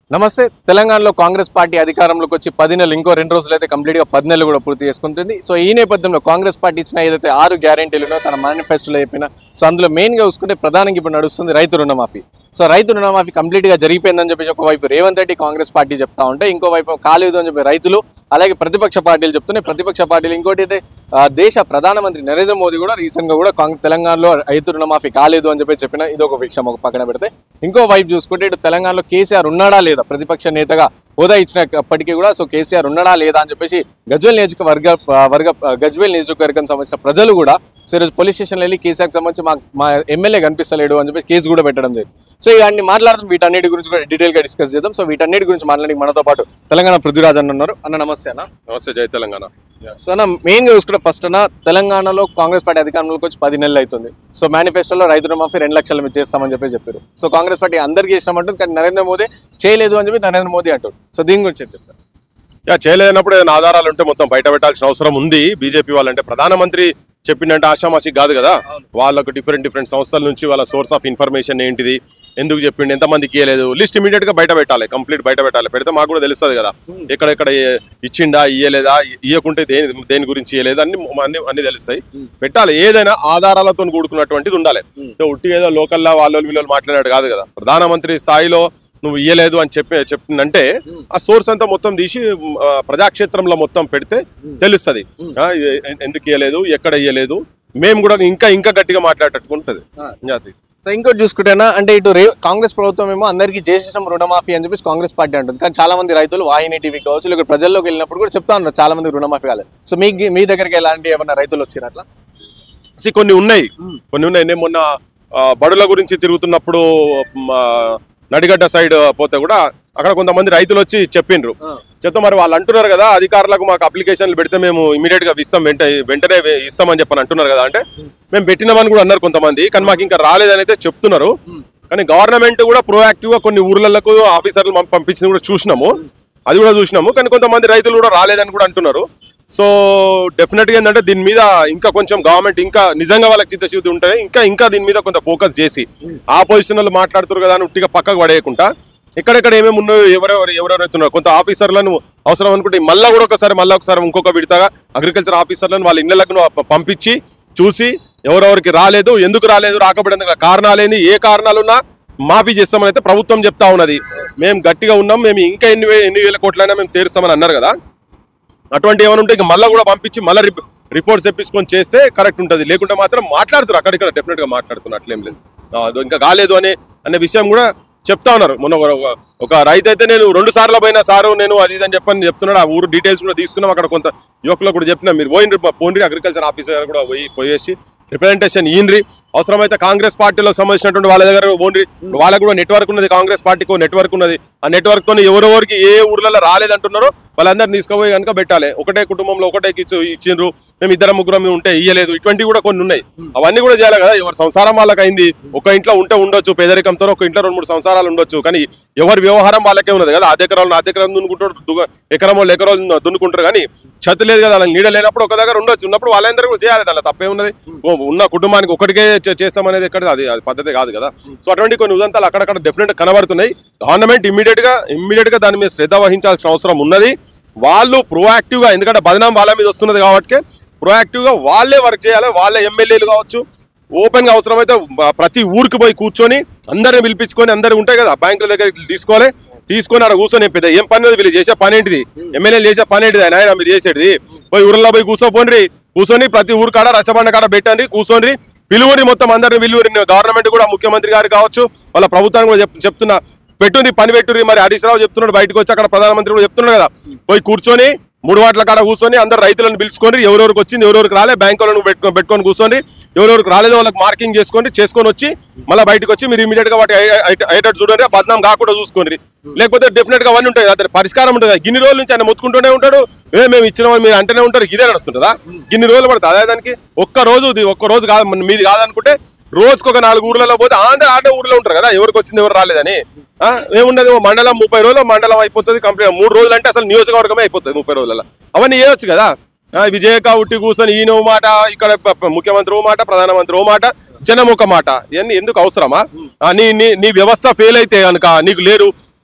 నమస్తే తెలంగాణలో కాంగ్రెస్ పార్టీ అధికారంలోకి వచ్చి పది నెలలు ఇంకో రెండు రోజులు అయితే కంప్లీట్ గా పది నెలలు కూడా పూర్తి చేసుకుంటుంది సో ఈ నేపథ్యంలో కాంగ్రెస్ పార్టీ ఇచ్చిన ఏదైతే ఆరు గ్యారెంటీలునో తన మేనిఫెస్టోలో చెప్పిన సో అందులో మెయిన్ గా చూసుకుంటే ప్రధానంగా ఇప్పుడు నడుస్తుంది రైతు రుణమాఫీ సో రైతు రుణమాఫీ కంప్లీట్ గా జరిగిపోయిందని చెప్పేసి ఒకవైపు రేవంత్ రెడ్డి కాంగ్రెస్ పార్టీ చెప్తా ఉంటే ఇంకోవైపు కాలేదు అని చెప్పి రైతులు అలాగే ప్రతిపక్ష పార్టీలు చెప్తున్నాయి ప్రతిపక్ష పార్టీలు ఇంకోటి అయితే ఆ, దేశ ప్రధానమంత్రి నరేంద్ర మోదీ కూడా రీసెంట్ గా కూడా కాంగ్- తెలంగాణలో రైతు రుణమాఫీ కాలేదు అని చెప్పి చెప్పిన ఇది ఒక విషయం ఒక పక్కన పెడితే ఇంకో వైపు చూసుకుంటే ఇటు తెలంగాణలో కేసీఆర్ ఉన్నాడా లేదా ప్రతిపక్ష నేతగా హోదా ఇచ్చినప్పటికీ కూడా సో కేసీఆర్ ఉన్నాడా లేదా అని చెప్పేసి గజ్వేల్ నియోజకవర్గ ఆ, వర్గ ఆ, గజ్వేల్ నియోజకవర్గం సంబంధించిన ప్రజలు కూడా సో ఈరోజు పోలీస్ స్టేషన్లో వెళ్ళి కేసీఆర్కి సంబంధించి మా మా ఎమ్మెల్యే కనిపిస్తలేడు అని చెప్పేసి కేసు కూడా పెట్టడం జరిగింది సో ఇవన్నీ మాట్లాడదాం వీటన్నిటి గురించి కూడా డీటెయిల్ గా డిస్కస్ చేద్దాం సో వీటన్నిటి గురించి మాట్లాడి మనతో పాటు తెలంగాణ పృథ్వీరాజ్ అన్న ఉన్నారు అన్న నమస్తే అన్న నమస్తే జై తెలంగాణ సో అన్న మెయిన్ గా చూసుకుంటే ఫస్ట్ అన్న తెలంగాణలో కాంగ్రెస్ పార్టీ అధికారంలోకి వచ్చి పది నెలలు అవుతుంది సో మేనిఫెస్టోలో రైతు రుణమాఫీ రెండు లక్షల మీద చేస్తామని చెప్పి చెప్పారు సో కాంగ్రెస్ పార్టీ అందరికీ చేసినామంటుంది కానీ నరేంద్ర మోదీ చేయలేదు అని చెప్పి నరేంద్ర మోదీ అంటారు సో దీని గురించి ఏం చెప్తారు యా చేయలేనప్పుడు ఏదైనా ఆధారాలు ఉంటే మొత్తం బయట పెట్టాల్సిన అవసరం ఉంది బీజేపీ వాళ్ళంటే ప్రధానమంత్రి చెప్పిందంటే ఆషామాషి కాదు కదా వాళ్ళకు డిఫరెంట్ డిఫరెంట్ సంస్థల నుంచి వాళ్ళ సోర్స్ ఆఫ్ ఇన్ఫర్మేషన్ ఏంటిది ఎందుకు చెప్పిండు ఎంతమందికి ఇయ్యలేదు లిస్ట్ ఇమీడియట్ గా బయట పెట్టాలి కంప్లీట్ బయట పెట్టాలి పెడితే మాకు కూడా తెలుస్తుంది కదా ఎక్కడెక్కడ ఏ- ఇచ్చిండా ఇయ్యలేదా ఇయ్యకుంటే దేని దేని గురించి ఇయ్యలేదు అన్ని అన్ని అన్ని తెలుస్తాయి Hmm. పెట్టాలి ఏదైనా ఆధారాలతో కూడుకున్నటువంటిది ఉండాలి Hmm. సో ఉట్టి ఏదో లోకల్లా వాళ్ళు వీళ్ళు మాట్లాడాడు కాదు కదా ప్రధానమంత్రి స్థాయిలో నువ్వు ఇయ్యలేదు అని చెప్పి చెప్పిందంటే Hmm. ఆ సోర్స్ అంతా మొత్తం తీసి ఆ, ప్రజాక్షేత్రంలో మొత్తం పెడితే Hmm. తెలుస్తుంది Hmm. ఎందుకు ఇయ్యలేదు ఎక్కడ ఇయ్యలేదు మేము కూడా ఇంకా ఇంకా గట్టిగా మాట్లాడేటట్టు ఉంటుంది Ah. సో ఇంకోటి చూసుకుంటేనా అంటే ఇటు రే కాంగ్రెస్ ప్రభుత్వం ఏమో అందరికీ చేసేసిన రుణమాఫీ అని చెప్పేసి కాంగ్రెస్ పార్టీ అంటుంది కానీ చాలా మంది రైతులు వాహిని టీవీ కావచ్చు లేకపోతే ప్రజల్లోకి వెళ్ళినప్పుడు కూడా చెప్తా ఉన్నారు చాలా మంది రుణమాఫీ కాలేదు సో మీ మీ దగ్గరికి ఎలాంటి ఏమన్నా రైతులు వచ్చారు అట్లా See, కొన్ని ఉన్నాయి Hmm. కొన్ని ఉన్నాయి నేను మొన్న ఆ, బడుల గురించి తిరుగుతున్నప్పుడు మా నడిగడ్డ సైడ్ పోతే కూడా అక్కడ కొంతమంది రైతులు వచ్చి చెప్పిండ్రు చెప్తే మరి వాళ్ళు అంటున్నారు కదా అధికారులకు మాకు అప్లికేషన్లు పెడితే మేము ఇమీడియట్ గా ఇస్తాం వెంట వెంటనే వే- ఇస్తామని చెప్పని అంటున్నారు కదా అంటే Hmm. మేము పెట్టినామని కూడా అన్నారు కొంతమంది కానీ మాకు ఇంకా రాలేదని అయితే చెప్తున్నారు Hmm. కానీ గవర్నమెంట్ కూడా proactive గా కొన్ని ఊర్లకు ఆఫీసర్లు పంప- పంపించింది కూడా చూసినాము అది కూడా చూసినాము కానీ కొంతమంది రైతులు కూడా రాలేదని కూడా అంటున్నారు సో డెఫినెట్ గా ఏంటంటే దీని మీద ఇంకా కొంచెం గవర్నమెంట్ ఇంకా నిజంగా వాళ్ళకి చిత్తశుద్ధి ఉంటే ఇంకా ఇంకా దీని మీద కొంత ఫోకస్ చేసి ఆపోజిషన్ వాళ్ళు మాట్లాడుతారు కదా అని ఉట్టిగా పక్కకు పడేయకుండా ఎక్కడెక్కడ ఏమేమి ఉన్నాయో ఎవరెవరు ఎవరెవరైతే ఉన్నారో కొంత ఆఫీసర్లను అవసరం అనుకుంటే మళ్ళీ కూడా ఒకసారి మళ్ళీ ఒకసారి ఇంకొక విడతగా అగ్రికల్చర్ ఆఫీసర్లను వాళ్ళ ఇళ్ళకు ప- పంపించి చూసి ఎవరెవరికి రాలేదు ఎందుకు రాలేదు రాకపోవడానికి కారణాలేంది ఏ కారణాలున్నా మాఫీ చేస్తామని అయితే ప్రభుత్వం చెప్తా ఉన్నది మేము గట్టిగా ఉన్నాం మేము ఇంకా ఎన్ని వే- ఎన్ని వేల కోట్లైనా మేము తీరుస్తామని అన్నారు కదా అటువంటి ఏమైనా ఉంటే ఇంకా మళ్ళీ కూడా పంపించి మళ్ళీ రిపోర్ట్స్ తెప్పించుకొని చేస్తే కరెక్ట్ ఉంటుంది లేకుంటే మాత్రం మాట్లాడుతారు అక్కడిక్కడ డెఫినెట్ గా మాట్లాడుతున్నారు అట్లేం లేదు ఆ, అది ఇంకా కాలేదు అనే అనే విషయం కూడా చెప్తా ఉన్నారు మొన్న ఒక- ఒక- ఒక రైతు అయితే నేను రెండు సార్లు పోయినా సారు నేను అది ఇది అని చెప్పని చెప్తున్నాడు ఆ ఊరు డీటెయిల్స్ కూడా తీసుకున్నాం అక్కడ కొంత యువకులు కూడా చెప్పినా మీరు పోయినరి పోండ్రి అగ్రికల్చర్ ఆఫీసర్ కూడా పోయి పోయేసి రిప్రజెంటేషన్ ఈయనరి అవసరమైతే కాంగ్రెస్ పార్టీలకు సంబంధించినటువంటి వాళ్ళ దగ్గర ఓన్రి వాళ్ళకు కూడా నెట్వర్క్ ఉన్నది కాంగ్రెస్ పార్టీకి నెట్వర్క్ ఉన్నది ఆ నెట్వర్క్ తోని ఎవరెవరికి ఏ ఊర్లలో రాలేదంటున్నారో వాళ్ళందరినీ తీసుకుపోయి కనుక పెట్టాలి ఒకటే కుటుంబంలో ఒకటే ఇచ్చు ఇచ్చిండ్రు మేము ఇద్దరం ముగ్గురం మేము ఉంటే ఇయ్యలేదు ఇటువంటివి కూడా కొన్ని ఉన్నాయి అవన్నీ కూడా చేయాలి కదా ఎవరి సంసారం వాళ్ళకి అయింది ఒక ఇంట్లో ఉంటే ఉండొచ్చు పేదరికంతో ఒక ఇంట్లో రెండు మూడు సంసారాలు ఉండొచ్చు కానీ ఎవరి వ్యవహారం వాళ్ళకే ఉన్నది కదా అదే ఎకరాలు నా ఎకరం దున్నుకుంటారు దుగ- ఎకరం వాళ్ళు ఎకరాలు దున్నుకుంటారు కానీ ఛతి లేదు కదా వాళ్ళకి నీడ లేనప్పుడు ఒక దగ్గర ఉండొచ్చు ఉన్నప్పుడు వాళ్ళందరూ కూడా చేయాలి దానిలో తప్పే ఉన్నది ఓ, ఉన్న కుటుంబానికి ఒకటికే చే- చేస్తామనేది ఎక్కడ అది అది పద్ధతి కాదు కదా సో అటువంటి కొన్ని ఉదంతాలు అక్కడక్కడ డెఫినెట్ కనబడుతున్నాయి గవర్నమెంట్ ఇమ్మీడియట్ గా ఇమ్మీడియట్ గా దాని మీద శ్రద్ధ వహించాల్సిన అవసరం ఉన్నది వాళ్ళు proactive గా ఎందుకంటే బదనాం వాళ్ళ మీద వస్తున్నది కాబట్టి proactive గా వాళ్ళే వర్క్ చేయాలి వాళ్ళే ఎమ్మెల్యేలు కావచ్చు ఓపెన్ గా అవసరమైతే బ- ప్రతి ఊరికి పోయి కూర్చొని అందరిని పిలిపించుకొని అందరు ఉంటాయి కదా బ్యాంకుల దగ్గర తీసుకోవాలి తీసుకొని అక్కడ కూర్చొని పెద్ద ఏం పని ఉంది వీళ్ళు చేసే పని ఏంటిది ఎమ్మెల్యేలు చేసే పని ఏంటిది ఆయన మీరు చేసేది పోయి ఊర్లో పోయి కూర్చోపోండి కూర్చొని ప్రతి ఊరు కాడ రచ్చబండ కాడ పెట్టండి కూర్చొని పిలువుని మొత్తం అందరిని పిలువురి గవర్నమెంట్ కూడా ముఖ్యమంత్రి గారు కావచ్చు వాళ్ళ ప్రభుత్వానికి కూడా చెప్- చెప్తున్నా పెట్టుంది పని పెట్టుర్రి మరి హరీష్ రావు చెప్తున్నాడు బయటకు వచ్చి అక్కడ ప్రధానమంత్రి కూడా చెప్తున్నాడు కదా పోయి కూర్చొని మూడు వాట్ల కాడ కూర్చొని అందరు రైతులను పిలుచుకొని ఎవరెవరికి వచ్చింది ఎవరెవరికి రాలే బ్యాంకులను పెట్టుకొని పెట్టుకొని కూర్చొని ఎవరెవరికి రాలేదో వాళ్ళకి మార్కింగ్ చేసుకొని చేసుకొని వచ్చి మళ్ళీ బయటకు వచ్చి మీరు ఇమీడియట్ గా వాటి అయ్యే- అయ్యే- అయ్యేటట్టు చూడండి బద్నాం కాకుండా చూసుకోండి లేకపోతే డెఫినెట్ గా అవన్నీ ఉంటాయి అతని పరిష్కారం ఉంటుంది కదా. గిన్ని రోజుల నుంచి ఆయన మొత్తుకుంటూనే ఉంటాడు ఏ మేము ఇచ్చినామని మీరు అంటేనే ఉంటారు ఇదే నడుస్తుంటుందా గిన్ని రోజులు పడుతుంది అదే దానికి ఒక్క రోజు ఇది ఒక్క రోజు కాదు మన- మీది కాదనుకుంటే రోజుకు ఒక నాలుగు ఊర్లలో పోతే ఆంధ్ర ఆడే ఊర్లో ఉంటారు కదా ఎవరికి వచ్చింది ఎవరు రాలేదని ఆ, ఏమున్నది ఓ మండలం ముప్పై రోజులు మండలం అయిపోతుంది కంప్లీట్ మూడు రోజులు అంటే అసలు నియోజకవర్గమే అయిపోతుంది ముప్పై రోజులలో అవన్నీ చేయొచ్చు కదా ఆ, విజయక ఉట్టి కూర్చొని ఈయన ఓ మాట ఇక్కడ ప- ప- ముఖ్యమంత్రి ఓ మాట ప్రధానమంత్రి ఓ మాట జనం ఒక మాట ఇవన్నీ ఎందుకు అవసరమా ఆ, నీ నీ నీ వ్యవస్థ ఫెయిల్ అయితే కనుక నీకు లేరు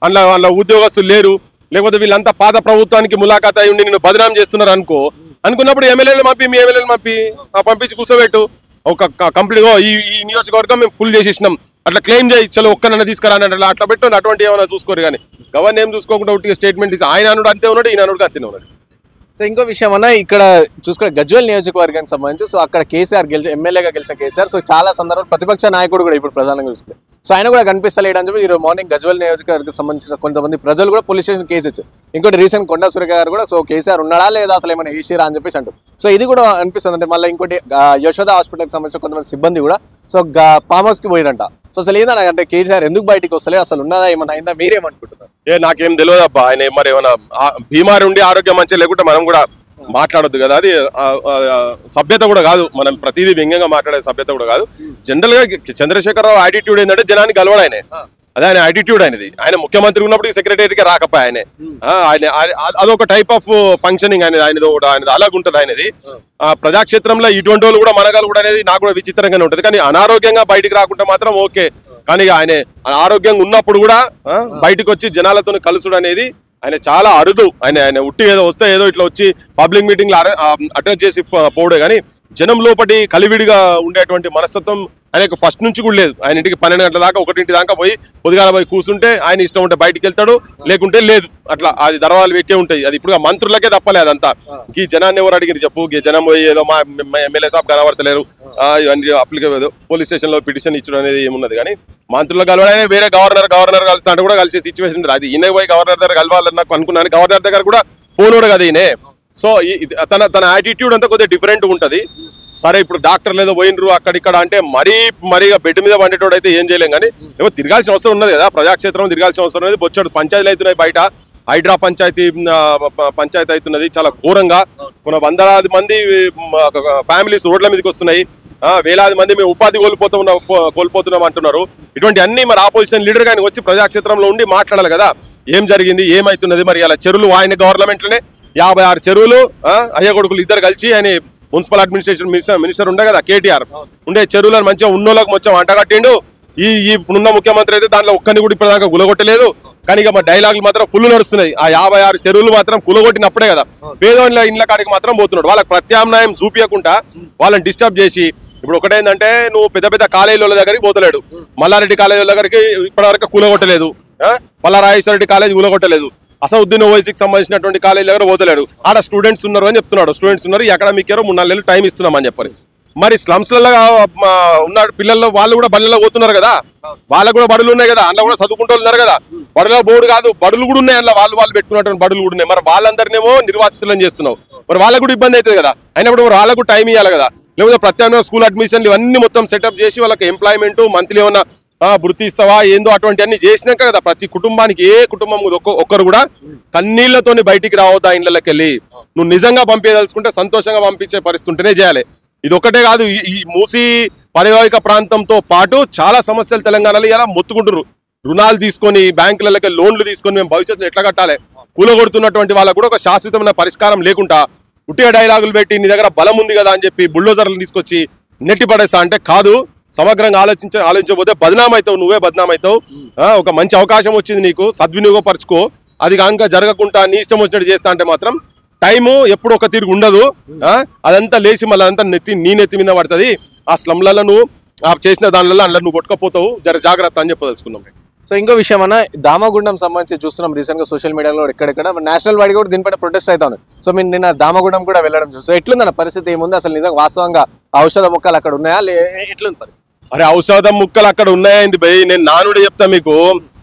అందులో వాళ్ళ ఉద్యోగస్తులు లేరు లేకపోతే వీళ్ళంతా పాత ప్రభుత్వానికి ములాఖాత్ అయి ఉండి నేను బదనాం చేస్తున్నారు అనుకో అనుకున్నప్పుడు ఎమ్మెల్యేలు పంపి మీ ఎమ్మెల్యేలు పంపి ఆ పంపించి కూర్చోబెట్టు ఒక కంప్లీట్ గా ఈ ఈ నియోజకవర్గం మేము ఫుల్ చేసేసినాం అట్లా క్లెయిమ్ చేయి చలో ఒక్కనన్నా తీసుకురా అని అట్లా అట్లా పెట్టు అటువంటి ఏమైనా చూసుకోరు కానీ గవర్న ఏం చూసుకోకుండా ఒకటి స్టేట్మెంట్ ఇస్తే ఆయన అనుడు అంతే ఉన్నాడు ఈయన అనుడు అంతే ఉన్నాడు సో ఇంకో విషయం అన్న ఇక్కడ చూసుకుంటే గజ్వెల్ నియోజకవర్గానికి సంబంధించి సో అక్కడ కేసీఆర్ గెలిచి ఎమ్మెల్యేగా గెలిచిన కేసీఆర్ సో చాలా సందర్భాలు ప్రతిపక్ష నాయకుడు కూడా ఇప్పుడు ప్రధానంగా చూసుకుంటే సో ఆయన కూడా కనిపిస్తలేడు అని చెప్పి ఈరోజు మార్నింగ్ గజ్వెల్ నియోజకవర్గానికి సంబంధించిన కొంతమంది ప్రజలు కూడా పోలీస్ స్టేషన్ కేసు ఇచ్చారు ఇంకోటి రీసెంట్ కొండా సురేఖ గారు కూడా సో కేసీఆర్ ఉన్నాడా లేదా అసలు ఏమైనా వేసిరా అని చెప్పేసి అంటారు సో ఇది కూడా అనిపిస్తుంది అంటే మళ్ళీ ఇంకోటి ఆ, యశోద హాస్పిటల్కి సంబంధించిన కొంతమంది సిబ్బంది కూడా సో ఫామ్ హౌస్కి పోయిరంట సో అసలు ఏందన్న అంటే కేసీఆర్ ఎందుకు బయటికి వస్తలేదు అసలు ఉన్నదా ఏమన్నా అయిందా మీరేమనుకుంటున్నారు ఏ నాకేం తెలియదు అబ్బా ఆయన మరి ఏమైనా ఆ- బీమారి ఉండి ఆరోగ్యం మంచిగా లేకుంటే మనం కూడా మాట్లాడొద్దు కదా అది ఆ, ఆ, ఆ, సభ్యత కూడా కాదు మనం ప్రతిదీ వ్యంగ్యంగా మాట్లాడే సభ్యత కూడా కాదు జనరల్ గా చంద్రశేఖరరావు యాటిట్యూడ్ ఏంటంటే జనానికి గలవడు ఆయనే అదే ఆయన యాటిట్యూడ్ ఆయనది ఆయన ముఖ్యమంత్రి ఉన్నప్పుడు సెక్రటరీకి రాకపోయి ఆయనే ఆ, ఆయన ఆయన- అ- అదొక టైప్ ఆఫ్ ఫంక్షనింగ్ అనేది ఆయనది ఒకటి ఆయనది అలాగ ఉంటుంది ఆయనది ఆ ప్రజాక్షేత్రంలో ఇటువంటి వాళ్ళు కూడా మనగాలు కూడా అనేది నాకు కూడా విచిత్రంగానే ఉంటుంది కానీ అనారోగ్యంగా బయటికి రాకుంటే మాత్రం ఓకే కానీ ఆయన ఆరోగ్యంగా ఉన్నప్పుడు కూడా ఆ, బయటకు వచ్చి జనాలతో కలుసుడు అనేది ఆయన చాలా అరుదు ఆయన ఆయన ఉట్టి ఏదో వస్తే ఏదో ఇట్లా వచ్చి పబ్లిక్ మీటింగ్ లో అటెండ్ చేసి పో- పోవడే కానీ జనం లోపటి కలివిడిగా ఉండేటువంటి మనస్తత్వం ఆయనకు ఫస్ట్ నుంచి కూడా లేదు ఆయన ఇంటికి పన్నెండు గంటల దాకా ఒకటింటి దాకా పోయి పొద్దుగాల పోయి కూర్చుంటే ఆయన ఇష్టం ఉంటే బయటికి వెళ్తాడు లేకుంటే లేదు అట్లా అది దర్వాలు పెట్టే ఉంటాయి అది ఇప్పుడు మంత్రులకే తప్పలే అదంతా ఈ జనాన్ని ఎవరు అడిగిరు చెప్పు ఈ జనం పోయి ఏదో మా ఎమ్మెల్యే సాబ్ కనబడతలేరు ఆ, ఇవన్నీ అప్లికే పోలీస్ స్టేషన్ లో పిటిషన్ ఇచ్చడం అనేది ఏమున్నది కానీ మంత్రులు కలవడానికి వేరే గవర్నర్ గవర్నర్ కలిసి అంటే కూడా కలిసే సిచ్యువేషన్ ఉంటుంది అది ఈయన పోయి గవర్నర్ దగ్గర కలవాలని నాకు అనుకున్నాను గవర్నర్ దగ్గర కూడా పోనోడు కదా ఈయనే సో ఈ- ఇది- తన తన యాటిట్యూడ్ అంతా కొద్దిగా డిఫరెంట్ ఉంటది సరే ఇప్పుడు డాక్టర్లు ఏదో పోయినరు అక్కడిక్కడ అంటే మరీ మరీగా బెడ్ మీద పండేటోడు అయితే ఏం చేయలేం కానీ ఏమో తిరగాల్సిన అవసరం ఉన్నది కదా ప్రజాక్షేత్రం తిరగాల్సిన అవసరం ఉన్నది బొచ్చాడు పంచాయతీలు అవుతున్నాయి బయట హైడ్రా పంచాయతీ ఆ, ప- పంచాయతీ అవుతున్నది చాలా ఘోరంగా మన వందలాది మంది ఫ్యామిలీస్ రోడ్ల మీదకి వస్తున్నాయి ఆ, వేలాది మంది మేము ఉపాధి కోల్పోతున్నాం కోల్పోతున్నాం అంటున్నారు ఇటువంటి అన్ని మరి ఆపోజిషన్ లీడర్ కానీ వచ్చి ప్రజాక్షేత్రంలో ఉండి మాట్లాడాలి కదా ఏం జరిగింది ఏమైతున్నది మరి అలా చెరువులు ఆయన గవర్నమెంట్ లోనే యాభై ఆరు చెరువులు ఆ, అయ్య కొడుకులు ఇద్దరు కలిసి ఆయన మున్సిపల్ అడ్మినిస్ట్రేషన్ మినిస్టర్ మినిస్టర్ ఉండే కదా కేటీఆర్ ఉండే చెరువులను మంచిగా ఉన్నోళ్ళకి మొత్తం అంటగట్టిండు ఈ ఈ ఇప్పుడున్న ముఖ్యమంత్రి అయితే దాంట్లో ఒక్కని కూడా ఇప్పటిదాకా గులగొట్టలేదు కానీ ఇక మా డైలాగులు మాత్రం ఫుల్ నడుస్తున్నాయి ఆ యాభై ఆరు చెరువులు మాత్రం కులగొట్టినప్పుడే కదా పేదోళ్ళ ఇండ్ల కాడికి మాత్రం పోతున్నాడు వాళ్ళకి ప్రత్యామ్నాయం చూపించకుండా వాళ్ళని డిస్టర్బ్ చేసి ఇప్పుడు ఒకటేందంటే నువ్వు పెద్ద పెద్ద కాలేజీల దగ్గరికి పోతలేడు మల్లారెడ్డి కాలేజీల దగ్గరికి ఇప్పటివరకు కూలగొట్టలేదు ఆ? పల్లారాజేశ్వర రెడ్డి కాలేజీ కూలగొట్టలేదు అసౌద్దీన్ ఓవైసీకి సంబంధించినటువంటి కాలేజీ దగ్గర పోతలేడు ఆడ స్టూడెంట్స్ ఉన్నారు అని చెప్తున్నాడు స్టూడెంట్స్ ఉన్నారు ఎక్కడ మీకు మూడు నాలుగు నెలలు టైం ఇస్తున్నామని చెప్పని మరి స్లమ్స్ లలో ఆ, ఉన్న పిల్లలు వాళ్ళు కూడా బడులలో పోతున్నారు కదా వాళ్ళకు కూడా బడులు ఉన్నాయి కదా అందులో కూడా చదువుకుంటూ ఉన్నారు కదా బడులో బోర్డు కాదు బడులు కూడా ఉన్నాయి అందులో వాళ్ళు వాళ్ళు పెట్టుకున్నటువంటి బడులు కూడా ఉన్నాయి మరి వాళ్ళందరినేమో నిర్వాసితులను చేస్తున్నావు మరి వాళ్ళకు కూడా ఇబ్బంది అవుతుంది కదా అయినప్పుడు మరి వాళ్ళకు టైం ఇవ్వాలి కదా లేకపోతే ప్రత్యామ్నాయ స్కూల్ అడ్మిషన్లు ఇవన్నీ మొత్తం సెటప్ చేసి వాళ్ళకి ఎంప్లాయ్మెంట్ మంత్లీ ఏమన్నా ఆ, వృత్తి ఇస్తావా ఏందో అటువంటి అన్ని చేసినాక కదా ప్రతి కుటుంబానికి ఏ కుటుంబం ఒక్క ఒక్కరు కూడా కన్నీళ్లతోని బయటికి రావద్దా ఇండ్లకి వెళ్ళి నువ్వు నిజంగా పంపించదలుచుకుంటే సంతోషంగా పంపించే పరిస్థితి ఉంటేనే చేయాలి ఇది ఒకటే కాదు ఈ- ఈ మూసి పరివాహిక ప్రాంతంతో పాటు చాలా సమస్యలు తెలంగాణలో ఇలా మొత్తుకుంటున్నారు రుణాలు తీసుకొని బ్యాంకులకి లోన్లు తీసుకొని మేము భవిష్యత్తులో ఎట్లా కట్టాలి కూలగొడుతున్నటువంటి వాళ్ళకు కూడా ఒక శాశ్వతమైన పరిష్కారం లేకుండా ఉట్టిగా డైలాగులు పెట్టి నీ దగ్గర బలం ఉంది కదా అని చెప్పి బుల్డోజర్లు తీసుకొచ్చి నెట్టి పడేస్తా అంటే కాదు సమగ్రంగా ఆలోచించ ఆలోచించకపోతే బదనాం అవుతావు నువ్వే బదనాం అవుతావు ఆ, ఒక మంచి అవకాశం వచ్చింది నీకు సద్వినియోగపరచుకో అది కనుక జరగకుండా నీ ఇష్టం వచ్చినట్టు చేస్తా అంటే మాత్రం టైము ఎప్పుడు ఒక తిరిగి ఉండదు ఆ, అదంతా లేచి మళ్ళీ అదంతా నెత్తి నీ నెత్తి మీద పడుతుంది ఆ స్లమ్లలో నువ్వు ఆ చేసిన దానిలో అందులో నువ్వు కొట్టుకపోతావు జర జాగ్రత్త అని చెప్పదలుచుకున్నాం సో ఇంకో విషయం అన్న దామగుండం సంబంధించి చూస్తున్నాం రీసెంట్ గా సోషల్ మీడియాలో కూడా ఎక్కడెక్కడ నేషనల్ వైడ్ కూడా దీనిపైన ప్రొటెస్ట్ అవుతాను సో మీరు నిన్న దామగుండం కూడా వెళ్ళడం చూసి సో ఎట్లుందన్న పరిస్థితి ఏముంది అసలు నిజంగా వాస్తవంగా ఆ ఔషధ మొక్కలు అక్కడ ఉన్నాయా లే ఎట్లుంది పరిస్థితి అరే ఔషధం ముక్కలు అక్కడ ఉన్నాయండి భయ్ నేను నానుడు చెప్తా మీకు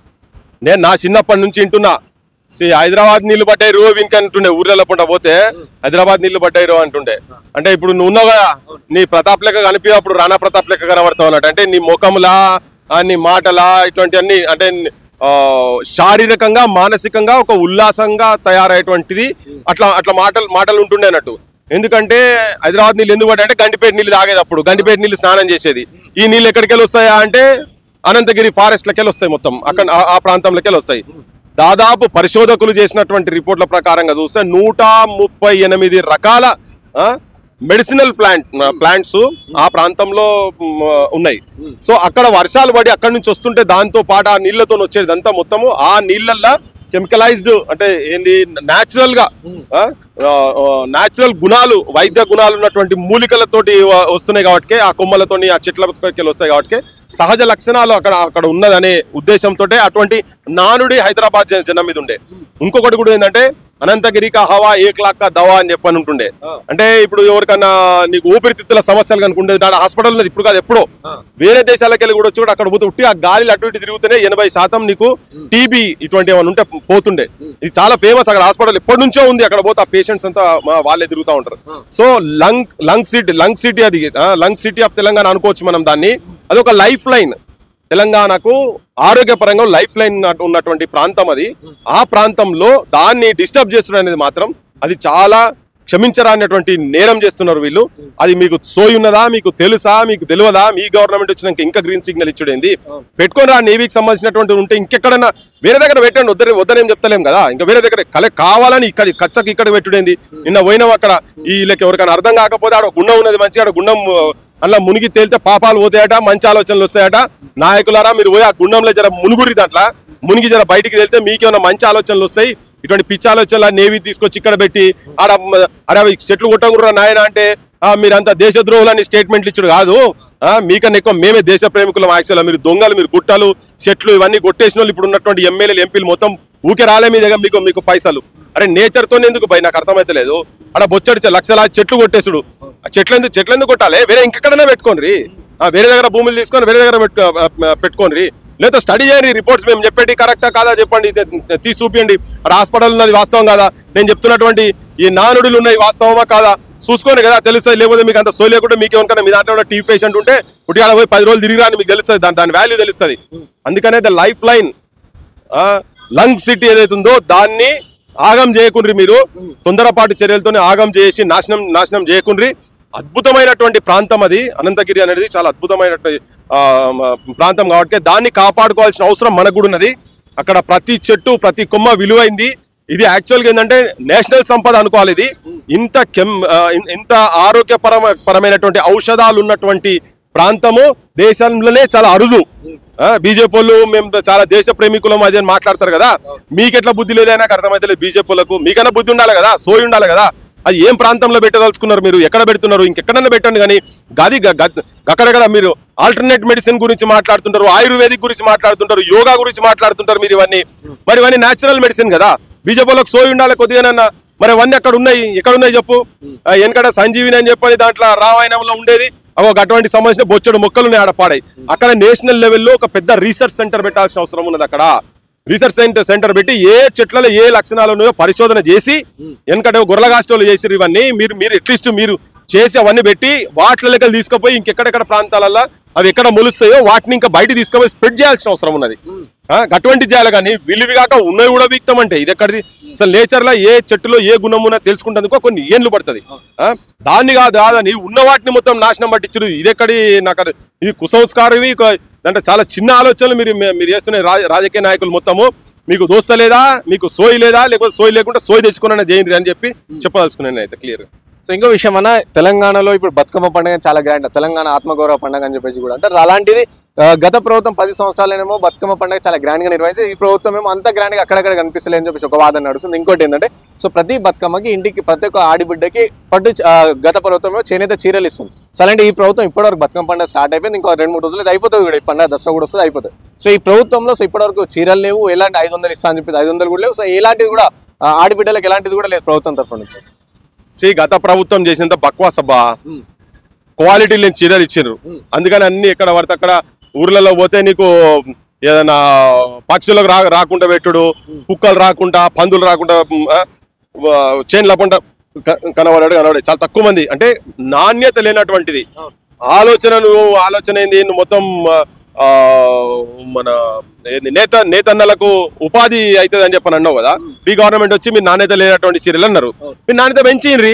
నేను నా చిన్నప్పటి నుంచి వింటున్నా సి హైదరాబాద్ నీళ్లు పడ్డాయి రో వినికి అంటుండే ఊర్లలో పుంట పోతే హైదరాబాద్ నీళ్లు పడ్డాయి రో అంటుండే అంటే ఇప్పుడు నువ్వు ఉన్నావు కదా నీ ప్రతాప్ లెక్క కనిపి అప్పుడు రాణా ప్రతాప్ లెక్క కనబడతావు అన్నట్టు అంటే నీ ముఖంలా ఆ, నీ మాటలా ఇటువంటి అన్ని అంటే ఆ, శారీరకంగా మానసికంగా ఒక ఉల్లాసంగా తయారయ్యేటువంటిది అట్లా అట్లా మాటలు మాటలు ఉంటుండే అన్నట్టు ఎందుకంటే హైదరాబాద్ నీళ్ళు ఎందుకు పడ్డాయి అంటే గండిపేట నీళ్ళు తాగేది అప్పుడు గండిపేట నీళ్ళు స్నానం చేసేది ఈ నీళ్ళు ఎక్కడికి వెళ్ళి వస్తాయా అంటే అనంతగిరి ఫారెస్ట్ లకెళ్ళి వస్తాయి మొత్తం అక్కడ ఆ- ఆ ప్రాంతంలోకి వెళ్ళి వస్తాయి దాదాపు పరిశోధకులు చేసినటువంటి రిపోర్ట్ల ప్రకారంగా చూస్తే నూట ముప్పై ఎనిమిది రకాల ఆ, మెడిసినల్ ప్లాంట్ ప్లాంట్స్ ఆ ప్రాంతంలో మ్, ఉన్నాయి సో అక్కడ వర్షాలు పడి అక్కడ నుంచి వస్తుంటే దాంతో పాటు ఆ నీళ్లతో వచ్చేదంతా మొత్తము ఆ నీళ్ళల్లో కెమికలైజ్డ్ అంటే ఏంది న్యాచురల్ గా న్యాచురల్ గుణాలు వైద్య గుణాలు ఉన్నటువంటి మూలికలతోటి వ- వస్తున్నాయి కాబట్టి ఆ కొమ్మలతోని ఆ చెట్లకి వస్తాయి కాబట్టి సహజ లక్షణాలు అక్కడ అక్కడ ఉన్నదనే ఉద్దేశంతో అటువంటి నానుడి హైదరాబాద్ జన- జనం మీద ఉండే ఇంకొకటి కూడా ఏంటంటే అనంతగిరిక హవా ఏక్ లాక్క దవా అని చెప్పని ఉంటుండే అంటే ఇప్పుడు ఎవరికన్నా నీకు ఊపిరితిత్తుల సమస్యలు కనుకుంటే దాని హాస్పిటల్ ఉన్నది ఇప్పుడు కాదు ఎప్పుడో వేరే దేశాలకు వెళ్ళి కూడా వచ్చి కూడా అక్కడ పోతే ఉట్టి ఆ గాలి అటు ఇటు తిరుగుతూనే ఎనభై శాతం నీకు టీబీ ఇటువంటి ఏమైనా ఉంటే పోతుండే ఇది చాలా ఫేమస్ అక్కడ హాస్పిటల్ ఎప్పటి నుంచో ఉంది అక్కడ పోతే ఆ పేషెంట్స్ అంతా మా- వాళ్ళే తిరుగుతూ ఉంటారు so lung lung city lung city అది లంగ్ సిటీ ఆఫ్ తెలంగాణ అనుకోవచ్చు మనం దాన్ని అది ఒక లైఫ్ లైన్ తెలంగాణకు ఆరోగ్యపరంగా లైఫ్ లైన్ ఉన్నటువంటి ప్రాంతం అది ఆ ప్రాంతంలో దాన్ని డిస్టర్బ్ చేస్తున్నారు అనేది మాత్రం అది చాలా క్షమించరానటువంటి నేరం చేస్తున్నారు వీళ్ళు అది మీకు సోయి ఉన్నదా మీకు తెలుసా మీకు తెలియదా మీ గవర్నమెంట్ వచ్చినాక ఇంకా గ్రీన్ సిగ్నల్ ఇచ్చుడేంది పెట్టుకొని రా నేవీకి సంబంధించినటువంటి ఉంటే ఇంకెక్కడన్నా వేరే దగ్గర పెట్టండి వద్దరే వద్దనేం చెప్తలేం కదా ఇంకా వేరే దగ్గర కలె కావాలని ఇక్కడ కచ్చకి ఇక్కడ పెట్టుడేంది నిన్న పోయినాం అక్కడ ఈ వీళ్ళకి ఎవరికైనా అర్థం కాకపోతే ఆడ గుండం ఉన్నది మంచిగా ఆడ గుండం అలా మునిగి తేలితే పాపాలు పోతాయట మంచి ఆలోచనలు వస్తాయట నాయకులారా మీరు పోయి ఆ గుండంలో జర మునుగురి దాంట్లో మునిగి జర బయటికి వెళ్తే మీకేమైనా మంచి ఆలోచనలు వస్తాయి ఇటువంటి పిచ్చి ఆలోచనలు నేవీ తీసుకొచ్చి ఇక్కడ పెట్టి ఆడ మ- అరే అవి చెట్లు కొట్టకుర్రా నాయన అంటే ఆ, మీరంతా దేశద్రోహులని స్టేట్మెంట్లు ఇచ్చుడు కాదు ఆ, మీకన్నా ఎక్కువ మేమే దేశ ప్రేమికులం యాక్చువల్గా మీరు దొంగలు మీరు గుట్టలు చెట్లు ఇవన్నీ కొట్టేసిన వాళ్ళు ఇప్పుడు ఉన్నటువంటి ఎమ్మెల్యేలు ఎంపీలు మొత్తం ఊకే రాలే మీ దగ్గర మీకు మీకు పైసలు అరే నేచర్ తోనే ఎందుకు భయ నాకు అర్థమైతలేదు అక్కడ బొచ్చడి చె- లక్షల చెట్లు కొట్టేసుడు ఆ చెట్లు ఎందుకు చెట్లు ఎందుకు కొట్టాలి వేరే ఇంకెక్కడనే పెట్టుకోండి ఆ వేరే దగ్గర భూములు తీసుకొని వేరే దగ్గర పెట్టు పెట్టుకోండి లేదా స్టడీ చేయండి రిపోర్ట్స్ మేము చెప్పేటి కరెక్టా కాదా చెప్పండి ఇది తీసి చూపించండి అక్కడ హాస్పిటల్ ఉన్నది వాస్తవం కాదా నేను చెప్తున్నటువంటి ఈ నానుడులు ఉన్నాయి వాస్తవమా కాదా చూసుకోండి కదా తెలుస్తుంది లేకపోతే మీకు అంత సోయి లేకుండా మీకు ఏమనుకున్నా మీ దాంట్లో టీవీ పేషెంట్ ఉంటే ఉటికాడ పోయి పది రోజులు తిరిగి రాని మీకు తెలుస్తుంది దాని దాని వాల్యూ తెలుస్తుంది అందుకనే the lifeline lung city ఏదైతే ఉందో దాన్ని ఆగం చేయకుండ్రి మీరు తొందరపాటు చర్యలతోనే ఆగం చేసి నాశనం నాశనం చేయకుండ్రి అద్భుతమైనటువంటి ప్రాంతం అది అనంతగిరి అనేది చాలా అద్భుతమైనటువంటి ఆ, మ- ప్రాంతం కాబట్టి దాన్ని కాపాడుకోవాల్సిన అవసరం మనకు కూడా ఉన్నది అక్కడ ప్రతి చెట్టు ప్రతి కొమ్మ విలువైంది ఇది యాక్చువల్గా ఏంటంటే నేషనల్ సంపద అనుకోవాలి ఇది ఇంత కెమ్ ఆ, ఇన్- ఇంత ఆరోగ్యపరమ పరమైనటువంటి ఔషధాలు ఉన్నటువంటి ప్రాంతము దేశంలోనే చాలా అరుదు బీజేపీ వాళ్ళు మేము చాలా దేశ ప్రేమికులం అది అని మాట్లాడతారు కదా మీకెట్లా బుద్ధి లేదని నాకు అర్థమైతే లేదు బీజేపీ వాళ్ళకు మీకన్నా బుద్ధి ఉండాలి కదా సోయి ఉండాలి కదా అది ఏం ప్రాంతంలో పెట్టదలుచుకున్నారు మీరు ఎక్కడ పెడుతున్నారు ఇంకెక్కడన్నా పెట్టండి కానీ గది గ- గ- అక్కడక్కడ మీరు ఆల్టర్నేట్ మెడిసిన్ గురించి మాట్లాడుతుంటారు ఆయుర్వేదిక్ గురించి మాట్లాడుతుంటారు యోగా గురించి మాట్లాడుతుంటారు మీరు ఇవన్నీ మరి ఇవన్నీ న్యాచురల్ మెడిసిన్ కదా బీజేపీ వాళ్ళకి సోయి ఉండాలి కొద్దిగానన్నా మరి అవన్నీ అక్కడ ఉన్నాయి ఎక్కడ ఉన్నాయి చెప్పు ఆ, వెనకడ సంజీవిని అని చెప్పని దాంట్లో రామాయణంలో ఉండేది అవి అటువంటి సంబంధించిన బొచ్చడు మొక్కలు ఉన్నాయి ఆడ పాడాయి అక్కడ నేషనల్ లెవెల్లో ఒక పెద్ద రీసెర్చ్ సెంటర్ పెట్టాల్సిన అవసరం ఉన్నది అక్కడ రీసెర్చ్ సెంటర్ సెంటర్ పెట్టి ఏ చెట్లలో ఏ లక్షణాలు ఉన్నాయో పరిశోధన చేసి వెనకట గొర్రెగాస్టోలు చేసిరు ఇవన్నీ మీరు మీరు అట్లీస్ట్ మీరు చేసి అవన్నీ పెట్టి వాటిల లెక్కలు తీసుకుపోయి ఇంకెక్కడెక్కడ ప్రాంతాలలో అవి ఎక్కడ మొలుస్తాయో వాటిని ఇంకా బయట తీసుకుపోయి స్ప్రెడ్ చేయాల్సిన అవసరం ఉన్నది ఆ, అటువంటి చేయాలి కానీ విలువి కాక ఉన్నవి కూడా వీక్తం అంటే ఇది ఎక్కడిది అసలు నేచర్ లో ఏ చెట్టులో ఏ గుణం ఉన్నా తెలుసుకుంటేందుకు కొన్ని ఏండ్లు పడుతుంది ఆ, దాన్ని కాదు కాదని ఉన్న వాటిని మొత్తం నాశనం పట్టించుడు ఇది ఎక్కడి నాకు అది- ఇది కుసంస్కారం ఇవి అంటే చాలా చిన్న ఆలోచనలు మీరు మీరు చేస్తున్న రా- రాజకీయ నాయకులు మొత్తము మీకు దోస్త లేదా మీకు సోయి లేదా లేకపోతే సోయి లేకుండా సోయి తెచ్చుకున్న చేయండి అని చెప్పి చెప్పదలుచుకున్నాను అయితే క్లియర్ సో ఇంకో విషయం అన్న తెలంగాణలో ఇప్పుడు బతుకమ్మ పండుగ చాలా గ్రాండ్ తెలంగాణ ఆత్మగౌరవ పండుగ అని చెప్పేసి కూడా అంటారు అలాంటిది ఆ, గత ప్రభుత్వం పది సంవత్సరాలనేమో బతుకమ్మ పండుగ చాలా గ్రాండ్ గా నిర్వహించి ఈ ప్రభుత్వం ఏమో అంత గ్రాండ్ గా అక్కడక్కడ కనిపిస్తలే అని చెప్పేసి ఒక వాదన నడుస్తుంది ఇంకోటి ఏంటంటే సో ప్రతి బతుకమ్మకి ఇంటికి ప్రతి ఒక్క ఆడిబిడ్డకి పట్టు చ- ఆ, గత ప్రభుత్వం ఏమో చేనేత చీరలు ఇస్తుంది సో అలాంటి ఈ ప్రభుత్వం ఇప్పటివరకు బతుకమ్మ పండుగ స్టార్ట్ అయిపోయింది ఇంకో రెండు మూడు రోజులు అయితే అయిపోతుంది కూడా ఈ పండుగ దసరా కూడా వస్తుంది అయిపోతుంది సో ఈ ప్రభుత్వంలో సో ఇప్పటివరకు చీరలు లేవు ఎలాంటి ఐదు వందలు ఇస్తా అని చెప్పి ఐదు వందలు కూడా లేవు సో ఎలాంటిది కూడా ఆ, ఆడిబిడ్డలకు ఎలాంటిది కూడా లేదు ప్రభుత్వం తరఫు నుంచి సి గత ప్రభుత్వం చేసినంత బక్వాస్ అబ్బా క్వాలిటీ లేని చీరలు ఇచ్చిండ్రు అందుకని అన్ని ఎక్కడ పడితే అక్కడ ఊర్లలో పోతే నీకు ఏదైనా పక్షులకు రా రాకుండా పెట్టుడు కుక్కలు రాకుండా పందులు రాకుండా ఉమ్, ఆ, ఆ, చేన్లు లేకుండా క- కనబడాడు కనబడే చాలా తక్కువ మంది అంటే నాణ్యత లేనటువంటిది ఆలోచన నువ్వు ఆలోచన ఏంది నువ్వు మొత్తం ఆ, మన ఏంది నేత నేతన్నలకు ఉపాధి అవుతుంది అని చెప్పని అన్నావు కదా ఈ గవర్నమెంట్ వచ్చి మీరు నాణ్యత లేనటువంటి చీరలు అన్నారు మీరు నాణ్యత పెంచిండ్రి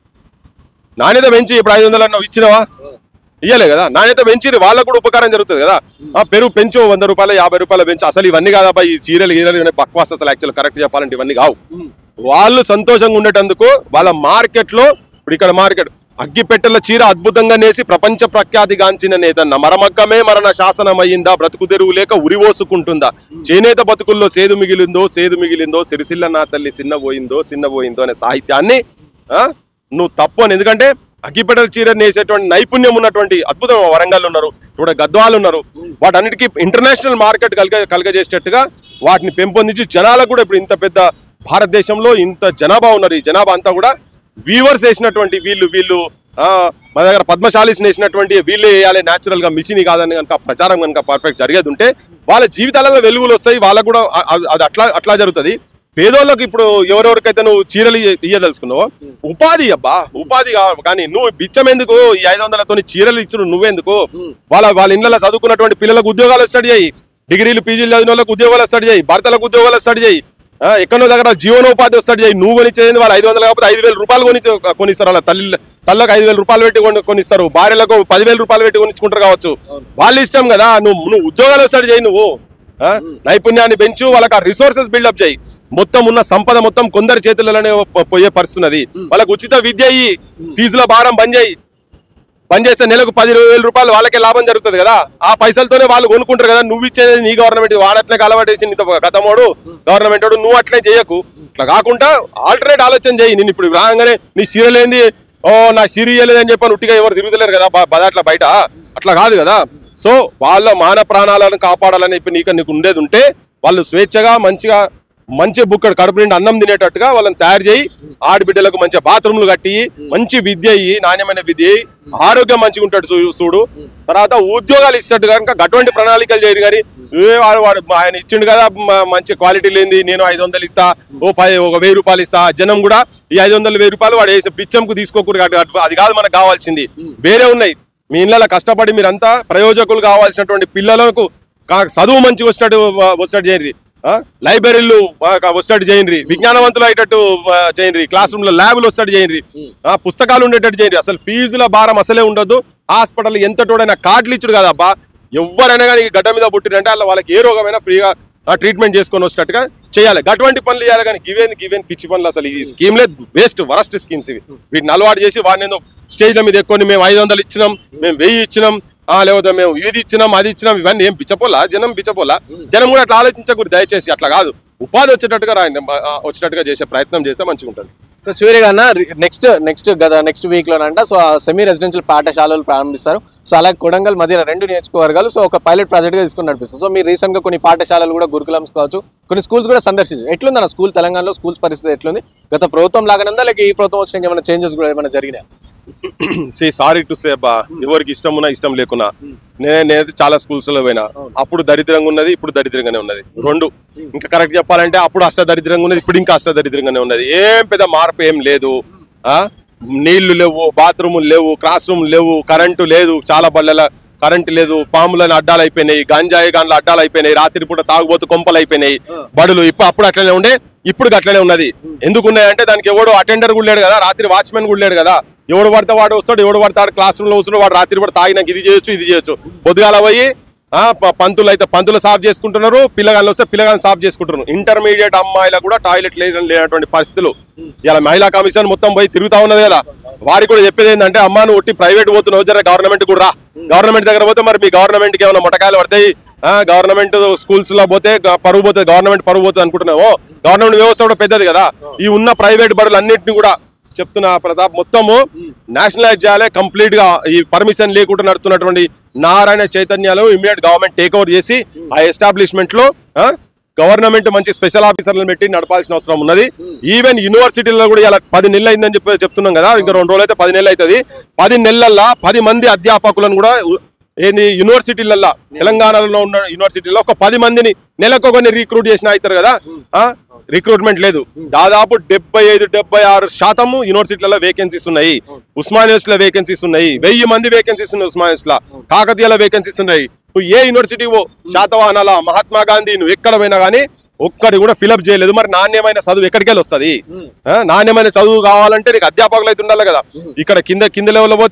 నాణ్యత పెంచి ఇప్పుడు ఐదు వందలు అన్నావు ఇచ్చినవా ఇయ్యలే కదా నాణ్యత పెంచి వాళ్ళకు కూడా ఉపకారం జరుగుతుంది కదా ఆ పెరుగు పెంచు వంద రూపాయలు యాభై రూపాయలు పెంచు అసలు ఇవన్నీ కాదబ్బా ఈ చీరలు గీరలు ఇవన్నీ బక్వాస్ అసలు యాక్చువల్ కరెక్ట్ చెప్పాలంటే ఇవన్నీ కావు వాళ్ళు సంతోషంగా ఉండేటందుకు వాళ్ళ మార్కెట్ లో ఇప్పుడు ఇక్కడ మార్కెట్ అగ్గిపెట్టెల చీర అద్భుతంగా నేసి ప్రపంచ ప్రఖ్యాతిగాంచిన నేతన్న మరమగ్గమే మరణ శాసనమయ్యిందా బ్రతుకు తెరువు లేక ఉరివోసుకుంటుందా చేనేత బతుకుల్లో సేదు మిగిలిందో సేదు మిగిలిందో సిరిసిల్ల నా తల్లి సిన్నబోయిందో సిన్నబోయిందో అనే సాహిత్యాన్ని ఆ, నువ్వు తప్పు అని ఎందుకంటే అగ్గిపెట్టెల చీర నేసేటువంటి నైపుణ్యం ఉన్నటువంటి అద్భుతం వరంగల్ ఉన్నారు ఇప్పుడు గద్వాలు ఉన్నారు వాటన్నిటికీ ఇంటర్నేషనల్ మార్కెట్ కలగ కలగజేసేటట్టుగా వాటిని పెంపొందించి జనాలకు కూడా ఇప్పుడు ఇంత పెద్ద భారతదేశంలో ఇంత జనాభా ఉన్నారు ఈ జనాభా అంతా కూడా వీవర్స్ వేసినటువంటి వీళ్ళు వీళ్ళు ఆ, మన దగ్గర పద్మశాలీస్ వేసినటువంటి వీళ్ళే వేయాలి న్యాచురల్ గా మిషన్ కాదని కనుక ప్రచారం కనుక పర్ఫెక్ట్ జరిగేది ఉంటే వాళ్ళ జీవితాలలో వెలుగులు వస్తాయి వాళ్ళకు కూడా ఆ- ఆ- అది అట్లా అట్లా జరుగుతుంది పేదోళ్ళకి ఇప్పుడు ఎవరెవరికైతే నువ్వు చీరలు ఇయ్య- ఇయ్యదలుచుకున్నావో ఉపాధి అబ్బా ఉపాధి కావాలి కానీ నువ్వు బిచ్చం ఎందుకు ఈ ఐదు వందలతో చీరలు ఇచ్చుడు నువ్వెందుకు వాళ్ళ వాళ్ళ ఇళ్ళలో చదువుకున్నటువంటి పిల్లలకు ఉద్యోగాలు స్టడీ చేయి డిగ్రీలు పీజీలు చదివిన వాళ్ళకి ఉద్యోగాలు స్టడీ చేయి భర్తలకు ఉద్యోగాలు స్టడీ చేయి ఆ, ఎక్కడో దగ్గర జీవనోపాధి వస్తాడు చేయి నువ్వు కొనిచ్చేది వాళ్ళు ఐదు వందలు కాకపోతే ఐదు వేల రూపాయలు కొని కొనిస్తారు వాళ్ళ తల్లి తల్లకు ఐదు వేల రూపాయలు పెట్టి కొని కొనిస్తారు భార్యలకు పదివేల రూపాయలు పెట్టి కొనిచ్చుకుంటారు కావచ్చు వాళ్ళ ఇష్టం కదా నువ్వు నువ్వు ఉద్యోగాలు వస్తాడు చేయి నువ్వు ఆ, నైపుణ్యాన్ని పెంచు వాళ్ళకి ఆ రిసోర్సెస్ బిల్డప్ చేయి మొత్తం ఉన్న సంపద మొత్తం కొందరి చేతులలోనే పో- పోయే పరిస్థితున్నది వాళ్ళకి ఉచిత విద్య ఇయ్యి ఫీజుల భారం బంద్ చేయి పని చేస్తే నెలకు పది ఇరవై వేల రూపాయలు వాళ్ళకే లాభం జరుగుతుంది కదా ఆ పైసలతోనే వాళ్ళు కొనుక్కుంటారు కదా నువ్వు ఇచ్చేది నీ గవర్నమెంట్ వాడట్లే అలవాటేసి నీతో గతమోడు గవర్నమెంట్ వాడు నువ్వు అట్లే చేయకు ఇట్లా కాకుండా ఆల్టర్నేట్ ఆలోచన చేయి నేను ఇప్పుడు రాగానే నీ సీరియల్ ఏంది ఓ నా సీరియల్ అని చెప్పని ఉట్టిగా ఎవరు తిరుగుతలేరు కదా బ- బదాట్ల బయట అట్లా కాదు కదా సో వాళ్ళ మాన ప్రాణాలను కాపాడాలని చెప్పి నీకు నీకు ఉండేది ఉంటే వాళ్ళు స్వేచ్ఛగా మంచిగా మంచి బుక్కడు కడుపు నిండి అన్నం తినేటట్టుగా వాళ్ళని తయారు చేయి ఆడబిడ్డలకు మంచి బాత్రూమ్లు కట్టి మంచి విద్య ఇయ్యి నాణ్యమైన విద్య ఇయ్యి ఆరోగ్యం మంచిగా ఉంటాడు చూ- చూడు తర్వాత ఉద్యోగాలు ఇచ్చినట్టు కనుక అటువంటి ప్రణాళికలు చేయరు కానీ ఏ వాడు వాడు ఆయన ఇచ్చిండు కదా మ- మంచి క్వాలిటీ లేనిది నేను ఐదు వందలు ఇస్తా ఓ పది ఒక వెయ్యి రూపాయలు ఇస్తా జనం కూడా ఈ ఐదు వందలు వెయ్యి రూపాయలు వాడు వేసే పిచ్చంకు తీసుకోకూడదు అటు- అటు- అది కాదు మనకు కావాల్సింది వేరే ఉన్నాయి మీ ఇళ్ళలో కష్టపడి మీరంతా ప్రయోజకులు కావాల్సినటువంటి పిల్లలకు కా- చదువు మంచిగా వచ్చినట్టు వచ్చినట్టు చేయండి ఆ? లైబ్రరీలు ఆ, క- వస్తాడు చేయండి విజ్ఞానవంతులు అయ్యేటట్టు ఆ, చేయండి క్లాస్ రూమ్ లో ల్యాబ్లు వస్తాడు చేయండి ఆ, పుస్తకాలు ఉండేటట్టు చేయండి అసలు ఫీజుల భారం అసలే ఉండొద్దు హాస్పిటల్ ఎంత తోడైనా కార్డులు ఇచ్చుడు కదబ్బా ఎవరైనా కానీ గడ్డ మీద పుట్టిరంటే అలా వాళ్ళకి ఏ రోగమైనా ఫ్రీగా ట్రీట్మెంట్ చేసుకొని వచ్చేటట్టుగా చేయాలి అటువంటి పనులు చేయాలి కానీ గివేన్ గివేన్ పిచ్చి పనులు అసలు ఈ స్కీమ్లే వేస్ట్ వరస్ట్ స్కీమ్స్ ఇవి వీటిని అలవాటు చేసి వాడిని ఏదో స్టేజ్ల మీద ఎక్కువ మేము ఐదు వందలు ఇచ్చినాం మేము వెయ్యి ఇచ్చినాం ఆ, లేకపోతే మేము ఇది ఇచ్చినాం అది ఇచ్చినాం ఇవన్నీ ఏం పిచ్చపోలా జనం పిచ్చపోలా జనం కూడా అట్లా ఆలోచించకూడదు దయచేసి అట్లా కాదు ఉపాధి వచ్చేటట్టుగా రాయండి ఆ, వచ్చేటట్టుగా చేసే ప్రయత్నం చేస్తే మంచిగా ఉంటుంది సో చివరిగా నెక్స్ట్ నెక్స్ట్ గత నెక్స్ట్ వీక్ లోనంట సో సెమీ రెసిడెన్షియల్ పాఠశాలలు ప్రారంభిస్తారు సో అలాగే కొడంగల్ మధ్య రెండు నియోజకవర్గాలు సో ఒక పైలట్ ప్రాజెక్ట్ గా తీసుకుని నడిపిస్తారు సో మీరు రీసెంట్ గా కొన్ని పాఠశాలలు కూడా గురుకులమ్స్ కావచ్చు కొన్ని స్కూల్స్ కూడా సందర్శించారు ఎట్లుంది అన్న స్కూల్ తెలంగాణలో స్కూల్స్ పరిస్థితి ఎట్లుంది గత ప్రభుత్వం లాగానే ఉందా లేక ఈ ప్రభుత్వం వచ్చినాక ఏమైనా చేంజెస్ కూడా ఏమైనా జరిగినాయి సి సారీ టు సే బా ఎవరికి ఇష్టం ఉన్నా ఇష్టం లేకున్నా నేను నేనైతే చాలా స్కూల్స్ లో పోయినా అప్పుడు దరిద్రంగా ఉన్నది ఇప్పుడు దరిద్రంగానే ఉన్నది రెండు ఇంకా కరెక్ట్ చెప్పాలంటే అప్పుడు అష్ట దరిద్రంగా ఉన్నది ఇప్పుడు ఇంకా అష్ట దరిద్రంగానే ఉన్నది ఏం పెద్ద మార్పు ఏం లేదు ఆ నీళ్లు లేవు బాత్రూములు లేవు క్లాస్ రూమ్ లేవు కరెంటు లేదు చాలా బళ్ళల కరెంటు లేదు పాములని అడ్డాలు అయిపోయినాయి గంజాయి గాన్ల అడ్డాలు అయిపోయినాయి రాత్రి పూట తాగుబోతు కొంపలు అయిపోయినాయి బడులు ఇప్పుడు అప్పుడు అట్లనే ఉండే ఇప్పుడు అట్లనే ఉన్నది ఎందుకు ఉన్నాయంటే దానికి ఎవడు అటెండర్ కూడా లేడు కదా రాత్రి వాచ్మెన్ కూడా లేడు కదా ఎవడు పడితే వాడు వస్తాడు ఎవడు పడతాడు క్లాస్ రూమ్ లో వస్తున్నాడు వాడు రాత్రి కూడా తాగినాక ఇది చేయొచ్చు ఇది చేయొచ్చు పొద్దుగాల పోయి ఆ, ప- పంతులు అయితే పంతులు సాఫ్ చేసుకుంటున్నారు పిల్లగాళ్ళు వస్తే పిల్లగాళ్ళు సాఫ్ చేసుకుంటున్నారు ఇంటర్మీడియట్ అమ్మాయిలకు కూడా టాయిలెట్ లేని లేనటువంటి పరిస్థితులు ఇలా మహిళా కమిషన్ మొత్తం పోయి తిరుగుతా ఉన్నది కదా వారికి కూడా చెప్పేది ఏంటంటే అమ్మా నువ్వు ఒట్టి ప్రైవేట్ పోతున్నావు జర గవర్నమెంట్ కూడా రా గవర్నమెంట్ దగ్గర పోతే మరి మీ గవర్నమెంట్ కి ఏమైనా మొటకాయలు పడతాయి గవర్నమెంట్ స్కూల్స్ లో పోతే గ- పరువు పోతే గవర్నమెంట్ పరువు పోతుంది అనుకుంటున్నావు గవర్నమెంట్ వ్యవస్థ కూడా పెద్దది కదా ఈ ఉన్న ప్రైవేట్ బడులు అన్నింటినీ కూడా చెప్తున్నా ప్రతాప్ మొత్తము నేషనలైజ్ చేయాలి కంప్లీట్ గా ఈ పర్మిషన్ లేకుండా నడుతున్నటువంటి నారాయణ చైతన్యాలు ఇమీడియట్ గవర్నమెంట్ టేక్ ఓవర్ చేసి ఆ ఎస్టాబ్లిష్మెంట్ లో గవర్నమెంట్ మంచి స్పెషల్ ఆఫీసర్లను పెట్టి నడపాల్సిన అవసరం ఉన్నది ఈవెన్ యూనివర్సిటీలో కూడా ఇలా పది నెలలు అయిందని చెప్పి చెప్తున్నాం కదా ఇంకా రెండు రోజులు అయితే పది నెలలు అవుతుంది పది నెలల్లో పది మంది అధ్యాపకులను కూడా ఉ- ఏంది యూనివర్సిటీలల్లో తెలంగాణలో ఉన్న యూనివర్సిటీలో ఒక పది మందిని నెలకొకరిని రిక్రూట్ చేసిన అవుతారు కదా ఆ రిక్రూట్మెంట్ లేదు దాదాపు డెబ్బై ఐదు డెబ్బై ఆరు శాతము యూనివర్సిటీలలో వేకెన్సీస్ ఉన్నాయి ఉస్మానియాస్ లో వేకెన్సీస్ ఉన్నాయి వెయ్యి మంది వేకెన్సీస్ ఉన్నాయి ఉస్మానియాస్ లో కాకతీయలో వేకెన్సీస్ ఉన్నాయి నువ్వు ఏ యూనివర్సిటీ ఓ శాతవాహనాల మహాత్మా గాంధీ నువ్వు ఎక్కడ పోయినా కానీ ఒక్కటి కూడా ఫిలప్ చేయలేదు మరి నాణ్యమైన చదువు ఎక్కడికి వెళ్ళి వస్తుంది ఆ, నాణ్యమైన చదువు కావాలంటే నీకు అధ్యాపకులు అయితే ఉండాలి కదా ఇక్కడ కింద కింద లెవెల్ పోతే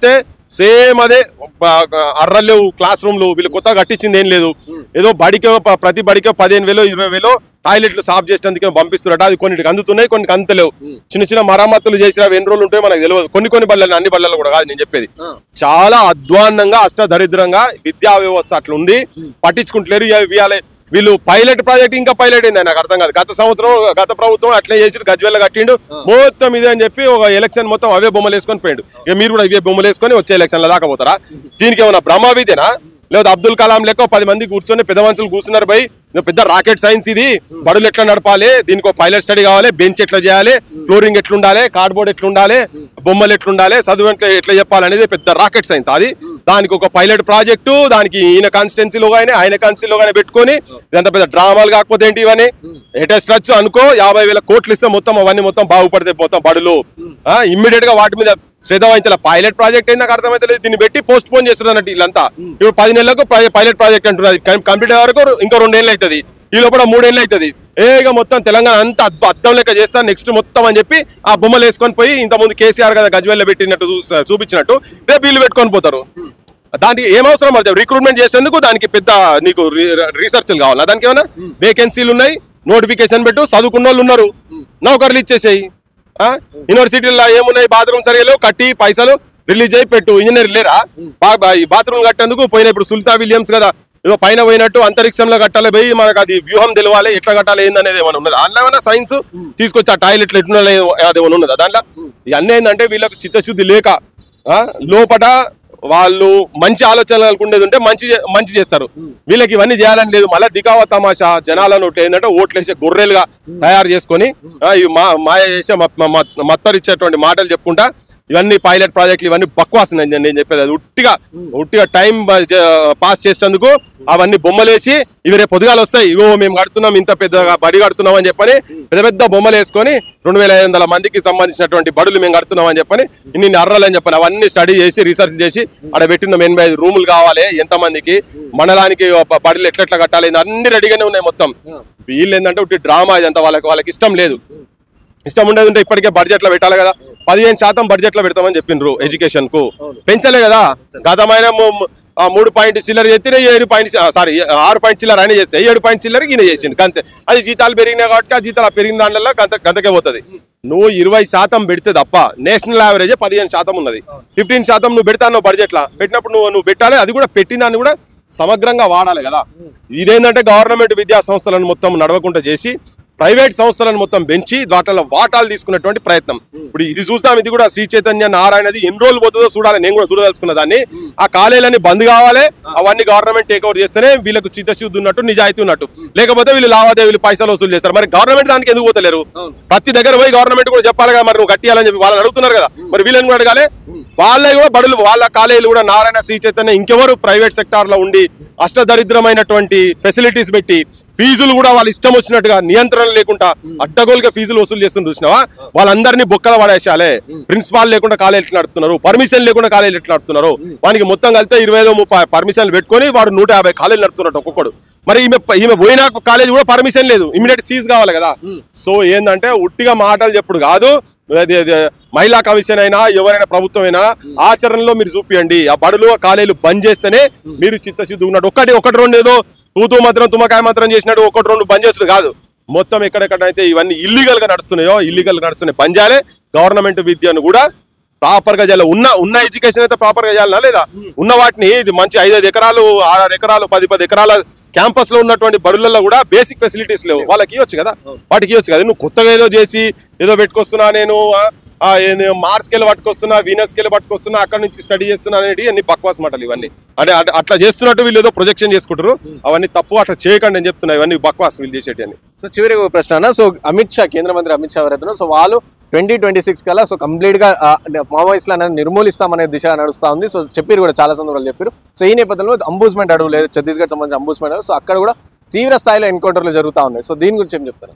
సేమ్ అదే బ- అర్రలు క్లాస్ రూమ్లు వీళ్ళు కొత్తగా కట్టించింది ఏం లేదు ఏదో బడికో ప- ప్రతి బడికో పదిహేను వేలు ఇరవై వేలు టాయిలెట్లు సాఫ్ చేసేందుకే పంపిస్తున్నారట అది కొన్నిటికి అందుతున్నాయి కొన్ని అందుతలేవు చిన్న చిన్న మరమ్మతులు చేసిన అవి ఎన్ని రోజులు ఉంటాయో మనకు తెలియదు కొన్ని కొన్ని బళ్ళలు అన్ని బళ్ళలు కూడా కాదు నేను చెప్పేది చాలా అధ్వాన్నంగా అష్టదరిద్రంగా విద్యా వ్యవస్థ అట్లా ఉంది పట్టించుకుంటలేరు ఇవాళ- ఇవాళ వీళ్ళు పైలట్ ప్రాజెక్ట్ ఇంకా పైలట్ అయింది నాకు అర్థం కాదు గత సంవత్సరం గత ప్రభుత్వం అట్లే చేసి గజ్వెల్ల కట్టిండు మొత్తం ఇదే అని చెప్పి ఒక ఎలక్షన్ మొత్తం అవే బొమ్మలు వేసుకొని పోయిండు ఇక మీరు కూడా ఇవే బొమ్మలు వేసుకొని వచ్చే ఎలక్షన్ల దాకా పోతారా దీనికి ఏమన్నా బ్రహ్మ విద్యనా లేదా అబ్దుల్ కలాం లెక్క ఓ పది మంది కూర్చొని పెద్ద మనుషులు కూర్చున్నారు బై ఇది పెద్ద రాకెట్ సైన్స్ ఇది బడులు ఎట్లా నడపాలి దీనికి ఒక పైలట్ స్టడీ కావాలి బెంచ్ ఎట్లా చేయాలి ఫ్లోరింగ్ ఎట్లా ఉండాలి కార్డ్బోర్డ్ ఎట్లా ఉండాలి బొమ్మలు ఎట్లా ఉండాలి చదువు ఎట్లా ఎట్లా చెప్పాలనేది పెద్ద రాకెట్ సైన్స్ అది దానికి ఒక పైలట్ ప్రాజెక్టు దానికి ఈయన కాన్స్టిట్యున్సీలో కానీ ఆయన కాన్స్టిట్యూన్సీలో కానీ పెట్టుకొని ఇదంతా పెద్ద డ్రామాలు కాకపోతే ఏంటి ఇవన్నీ లేటెస్ట్ రచ్చు అనుకో యాభై వేల కోట్లు ఇస్తే మొత్తం అవన్నీ మొత్తం బాగుపడితే మొత్తం బడులు ఇమ్మీడియట్ గా వాటి మీద శ్రద్ధ వహించాలి పైలట్ ప్రాజెక్ట్ ఏంది నాకు అర్థమైతే లేదు దీన్ని పెట్టి పోస్ట్ పోన్ చేస్తున్నారు అన్నట్టు వీళ్ళంతా ఇప్పుడు పది నెలలకు పైలట్ ప్రాజెక్ట్ అంటున్నది కంప్లీట్ అయ్యే వరకు ఇంకో రెండేళ్ళు అవుతుంది ఈ లోపల మూడేళ్ళు అవుతుంది ఏగా మొత్తం తెలంగాణ అంతా అద్భు- అద్దం లెక్క చేస్తాను నెక్స్ట్ మొత్తం అని చెప్పి ఆ బొమ్మలు వేసుకొని పోయి ఇంతకుముందు కేసీఆర్ కదా గజ్వెల్లో పెట్టినట్టు చూ- చూపించినట్టు రేపు వీళ్ళు పెట్టుకొని పోతారు దానికి ఏం అవసరం మరి రిక్రూట్మెంట్ చేసేందుకు దానికి పెద్ద నీకు రీసెర్చ్లు కావాలా దానికి ఏమైనా వేకెన్సీలు ఉన్నాయి నోటిఫికేషన్ పెట్టు చదువుకున్న వాళ్ళు ఉన్నారు నౌకర్లు ఇచ్చేసేయి యూనివర్సిటీలో ఏమున్నాయి బాత్రూమ్ సరిగా కట్టి పైసలు రిలీజ్ అయ్యి పెట్టు ఇంజనీర్ లేరా బా- బా- ఈ బాత్రూమ్ కట్టేందుకు పోయిన ఇప్పుడు సుల్తా విలియమ్స్ కదా ఏదో పైన పోయినట్టు అంతరిక్షంలో కట్టాలి పోయి మనకు అది వ్యూహం తెలవాలి ఎట్లా కట్టాలి ఏందనేది ఏమైనా ఉన్నది దాంట్లో ఏమైనా సైన్స్ తీసుకొచ్చి ఆ టాయిలెట్లు ఎట్లా అది ఏమైనా ఉన్నదా దాంట్లో ఇవన్నీ ఏంటంటే వీళ్ళకి చిత్తశుద్ధి లేక ఆ, లోపట వాళ్ళు మంచి ఆలోచనలు అనుకునేది ఉంటే మంచి చే- మంచి చేస్తారు వీళ్ళకి ఇవన్నీ చేయాలని లేదు మళ్ళీ దికావ తమాషా జనాలను ఏంటంటే ఓట్లేసే గొర్రెలుగా తయారు చేసుకొని ఆ, ఇవి మా మాయ చేసే మ- మ- మత్తరిచ్చేటువంటి మాటలు చెప్పుకుంటా ఇవన్నీ పైలట్ ప్రాజెక్టులు ఇవన్నీ బక్వాస్ నేను నేను చెప్పేది అది ఉట్టిగా ఉట్టిగా టైం పాస్ చేసేందుకు అవన్నీ బొమ్మలేసి ఇవి రేపు పొద్దుగాలు వస్తాయి ఇగో మేము కడుతున్నాం ఇంత పెద్దగా బడి కడుతున్నాం అని చెప్పని పెద్ద పెద్ద బొమ్మలు వేసుకొని రెండు వేల ఐదు వందల మందికి సంబంధించినటువంటి బడులు మేము కడుతున్నాం అని చెప్పని ఇన్ని అర్రలు అని చెప్పని అవన్నీ స్టడీ చేసి రీసెర్చ్ చేసి అక్కడ పెట్టిన ఎనభై ఐదు రూములు కావాలి ఎంత మందికి మండలానికి ఒక బడులు ఎట్లెట్లా కట్టాలి ఇది అన్ని రెడీగానే ఉన్నాయి మొత్తం వీళ్ళు ఏంటంటే ఉట్టి డ్రామా ఇదంతా వాళ్ళకి వాళ్ళకి ఇష్టం లేదు ఇష్టం ఉండేది ఉంటే ఇప్పటికే బడ్జెట్ లో పెట్టాలి కదా పదిహేను శాతం బడ్జెట్ లో పెడతామని చెప్పిండ్రు ఎడ్యుకేషన్ కు పెంచలే కదా గతమైన ము- ఆ మూడు పాయింట్ చిల్లర చేస్తే ఏడు పాయింట్ సారీ ఆరు పాయింట్ చిల్లర ఆయన చేస్తే ఏడు పాయింట్ చిల్లర ఈయన చేసిండు అంతే అది జీతాలు పెరిగినాయి కాబట్టి ఆ జీతాలు పెరిగిన దాంట్లో గంత గంతకే పోతుంది నువ్వు ఇరవై శాతం పెడితే తప్ప నేషనల్ యావరేజ్ పదిహేను శాతం ఉన్నది ఫిఫ్టీన్ శాతం నువ్వు పెడతాను బడ్జెట్ లా పెట్టినప్పుడు నువ్వు నువ్వు పెట్టాలి అది కూడా పెట్టిన దాన్ని కూడా సమగ్రంగా వాడాలి కదా ఇదేంటంటే గవర్నమెంట్ విద్యా సంస్థలను మొత్తం నడవకుండా చేసి ప్రైవేట్ సంస్థలను మొత్తం పెంచి వాటిలో వాటాలు తీసుకున్నటువంటి ప్రయత్నం ఇప్పుడు ఇది చూస్తాం ఇది కూడా శ్రీ చైతన్య నారాయణది ఎన్ని రోజులు పోతుందో చూడాలి నేను కూడా చూడదలుచుకున్న దాన్ని ఆ కాలేజీలన్నీ బంద్ కావాలి అవన్నీ గవర్నమెంట్ టేక్ ఓవర్ చేస్తేనే వీళ్ళకు చిత్తశుద్ధి ఉన్నట్టు నిజాయితీ ఉన్నట్టు లేకపోతే వీళ్ళు లావాదేవీలు పైసలు వసూలు చేస్తారు మరి గవర్నమెంట్ దానికి ఎందుకు పోతలేరు ప్రతి దగ్గర పోయి గవర్నమెంట్ కూడా చెప్పాలి కదా మరి నువ్వు కట్టియాలని చెప్పి వాళ్ళని అడుగుతున్నారు కదా మరి వీళ్ళని కూడా అడగాలి వాళ్ళే కూడా బడులు వాళ్ళ కాలేజీలు కూడా నారాయణ శ్రీ చైతన్య ఇంకెవరు ప్రైవేట్ సెక్టార్ లో ఉండి అష్టదరిద్రమైనటువంటి ఫెసిలిటీస్ పెట్టి ఫీజులు కూడా వాళ్ళ ఇష్టం వచ్చినట్టుగా నియంత్రణ లేకుండా అడ్డగోలుగా ఫీజులు వసూలు చేస్తుంది చూసినావా వాళ్ళందరినీ బొక్కల పడేసాలే ప్రిన్సిపాల్ లేకుండా కాలేజీ ఎట్లా నడుపుతున్నారు పర్మిషన్ లేకుండా కాలేజీ ఎట్లా నడుపుతున్నారు వానికి మొత్తం కలిస్తే ఇరవై ఐదో ముప్పై పర్మిషన్లు పెట్టుకొని వాడు నూట యాభై కాలేజీలు నడుపుతున్నట్టు ఒక్కొక్కడు మరి ఈమె ఈమె పోయిన కాలేజ్ కూడా పర్మిషన్ లేదు ఇమీడియట్ సీజ్ కావాలి కదా సో ఏంటంటే ఉట్టిగా మాటలు చెప్పుడు కాదు అది అది మహిళా కమిషన్ అయినా ఎవరైనా ప్రభుత్వం అయినా ఆచరణలో మీరు చూపియండి ఆ బడులు ఆ కాలేజీలు బంద్ చేస్తేనే మీరు చిత్తశుద్ధి ఉన్నట్టు ఒకటి ఒకటి రెండు ఏదో తూతూ మాత్రం తుమ్మకాయ మాత్రం చేసినట్టు ఒకటి రెండు బంద్ చేసుడు కాదు మొత్తం ఎక్కడెక్కడైతే ఇవన్నీ ఇల్లీగల్ గా నడుస్తున్నాయో ఇల్లీగల్ గా నడుస్తున్నాయి బంద్ చేయాలి గవర్నమెంట్ విద్యను కూడా ప్రాపర్ గా చేయాలి ఉన్న ఉన్న ఎడ్యుకేషన్ అయితే ప్రాపర్ గా చేయాలనా లేదా ఉన్న వాటిని ఇది మంచి ఐదైదు ఎకరాలు ఆరు ఎకరాలు పది పది ఎకరాల క్యాంపస్ లో ఉన్నటువంటి బడులలో కూడా బేసిక్ ఫెసిలిటీస్ లేవు వాళ్ళకి ఇవ్వచ్చు కదా వాటికి ఇవ్వచ్చు కదా నువ్వు కొత్తగా ఏదో చేసి ఏదో పెట్టుకొస్తున్నా నేను ఆ, ఆ, ఏంది మార్స్కి వెళ్ళి పట్టుకొస్తున్నా వీనస్కి వెళ్ళి పట్టుకొస్తున్నా అక్కడ నుంచి స్టడీ చేస్తున్నా అనేది అన్ని బక్వాస్ మాటలు ఇవన్నీ అంటే అట్- అట్లా చేస్తున్నట్టు వీళ్ళు ఏదో ప్రొజెక్షన్ చేసుకుంటారు అవన్నీ తప్పు అట్లా చేయకండి అని చెప్తున్నా ఇవన్నీ బక్వాస్ వీళ్ళు చేసేటి అని సో చివరి ఒక ప్రశ్న అన్న సో అమిత్ షా కేంద్ర మంత్రి అమిత్ షా ఎవరైతే సో వాళ్ళు ట్వంటీ ట్వంటీ సిక్స్ కల్లా సో కంప్లీట్ గా మావోయిస్ట్లు అనేది నిర్మూలిస్తామనే దిశ నడుస్తా ఉంది సో చెప్పారు కూడా చాలా సందర్భాలు చెప్పారు సో ఈ నేపథ్యంలో అంబూస్మెంట్ అడుగు లేదు ఛత్తీస్గఢ్ సంబంధించిన అంబూస్మెంట్ అడుగు సో అక్కడ కూడా తీవ్ర స్థాయిలో ఎన్కౌంటర్లు జరుగుతా ఉన్నాయి సో దీని గురించి ఏం చెప్తారు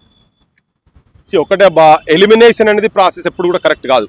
See, ఒకటే బా ఎలిమినేషన్ అనేది ప్రాసెస్ ఎప్పుడు కూడా కరెక్ట్ కాదు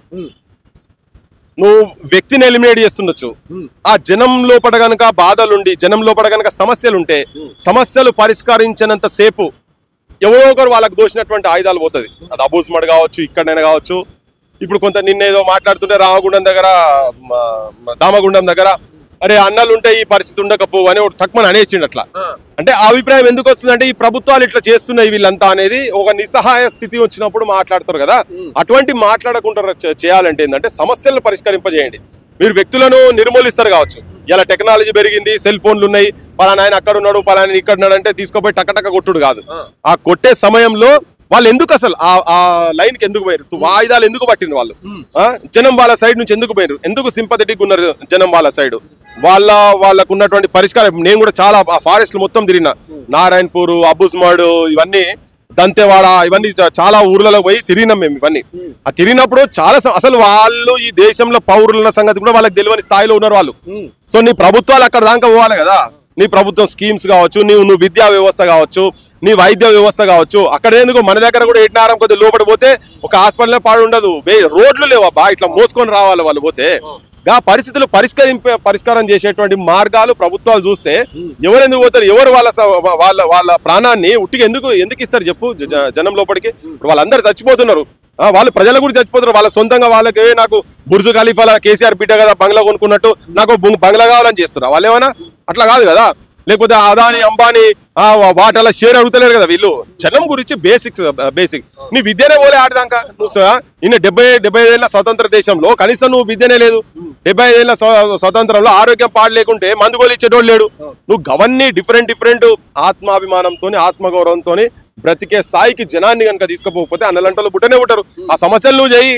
నువ్వు వ్యక్తిని ఎలిమినేట్ చేస్తుండొచ్చు ఆ జనం లోపల గనక బాధలుండి జనం లోపల గనక సమస్యలు ఉంటే సమస్యలు పరిష్కరించినంత సేపు ఎవరో ఒకరు వాళ్ళకి దోసినటువంటి ఆయుధాలు పోతుంది అది అబూస్మడ్ కావచ్చు ఇక్కడైనా కావచ్చు ఇప్పుడు కొంత నిన్న ఏదో మాట్లాడుతుంటే రామగుండం దగ్గర మ- మ- దామగుండం దగ్గర అరే అన్నలు ఉంటే ఈ పరిస్థితి ఉండకపోవు అని ఒకటి తక్కువ అనేసిండు అట్లా అంటే ఆ అభిప్రాయం ఎందుకు వస్తుందంటే ఈ ప్రభుత్వాలు ఇట్లా చేస్తున్నాయి వీళ్ళంతా అనేది ఒక నిస్సహాయ స్థితి వచ్చినప్పుడు మాట్లాడతారు కదా అటువంటి మాట్లాడకుండా చే- చేయాలంటే ఏంటంటే సమస్యలను పరిష్కరింపజేయండి మీరు వ్యక్తులను నిర్మూలిస్తారు కావచ్చు ఇలా టెక్నాలజీ పెరిగింది సెల్ ఫోన్లు ఉన్నాయి పలానా ఆయన అక్కడ ఉన్నాడు పలానా ఆయన ఇక్కడ ఉన్నాడు అంటే తీసుకుపోయి టక్కటక్క కొట్టుడు కాదు ఆ కొట్టే సమయంలో వాళ్ళు ఎందుకు అసలు ఆ ఆ లైన్ కి ఎందుకు పోయారు వాయిదాలు ఎందుకు పట్టింది వాళ్ళు ఆ? జనం వాళ్ళ సైడ్ నుంచి ఎందుకు పోయారు ఎందుకు సింపథెటిక్ ఉన్నారు జనం వాళ్ళ సైడ్ వాళ్ళ వాళ్ళకు ఉన్నటువంటి పరిష్కారం నేను కూడా చాలా ఆ ఫారెస్ట్ మొత్తం తిరిగిన నారాయణపూర్ అబ్బుస్మాడు ఇవన్నీ దంతెవాడ ఇవన్నీ చా- చాలా ఊర్లలో పోయి తిరిగినాం మేము ఇవన్నీ ఆ తిరిగినప్పుడు చాలా స- అసలు వాళ్ళు ఈ దేశంలో పౌరుల సంగతి కూడా వాళ్ళకి తెలియని స్థాయిలో ఉన్నారు వాళ్ళు సో నీ ప్రభుత్వాలు అక్కడ దాకా పోవాలి కదా నీ ప్రభుత్వం స్కీమ్స్ కావచ్చు నీవు నువ్వు విద్యా వ్యవస్థ కావచ్చు నీ వైద్య వ్యవస్థ కావచ్చు అక్కడ ఎందుకు మన దగ్గర కూడా ఎట్నారం కొద్దిగా లోపల పోతే ఒక హాస్పిటల్ పాడు ఉండదు వే- రోడ్లు లేవు అబ్బా ఇట్లా మోసుకొని రావాలి వాళ్ళు పోతే గా పరిస్థితులు పరిష్కరింపే పరిష్కారం చేసేటువంటి మార్గాలు ప్రభుత్వాలు చూస్తే ఎవరు ఎందుకు పోతారు ఎవరు వాళ్ళ స- వాళ్ళ వాళ్ళ ప్రాణాన్ని ఉట్టిగా ఎందుకు ఎందుకు ఇస్తారు చెప్పు జ- జ- జనం లోపలికి ఇప్పుడు వాళ్ళందరూ చచ్చిపోతున్నారు ఆ, వాళ్ళు ప్రజల గురించి చచ్చిపోతున్నారు వాళ్ళ సొంతంగా వాళ్ళకి "ఏ, నాకు బుర్జు ఖలీఫాల కేసీఆర్ బిడ్డ కదా బంగ్లా కొనుక్కున్నట్టు నాకు బు- బంగ్లా కావాలని చేస్తున్నారు వాళ్ళు ఏమైనా అట్లా కాదు కదా లేకపోతే అదాని అంబానీ ఆ, వాటల షేర్ అడుగుతలేరు కదా వీళ్ళు జనం గురించి బేసిక్స్ బేసిక్ నీ విద్యనే పోలే ఆడదాకా నువ్వు స- ఇన్న డెబ్బై డెబ్బై ఏళ్ళ స్వతంత్ర దేశంలో కనీసం నువ్వు విద్యనే లేదు డెబ్బై ఏళ్ళ స్వ- స్వతంత్రంలో ఆరోగ్యం పాడు లేకుంటే మందు గోలు ఇచ్చేటోడు లేడు నువ్వు గవన్నీ డిఫరెంట్ డిఫరెంట్ ఆత్మాభిమానంతో ఆత్మగౌరవంతో బ్రతికే స్థాయికి జనాన్ని కనుక తీసుకుపోకపోతే అన్నలంటలు పుట్టనే పుట్టరు ఆ సమస్యలు నువ్వు చేయి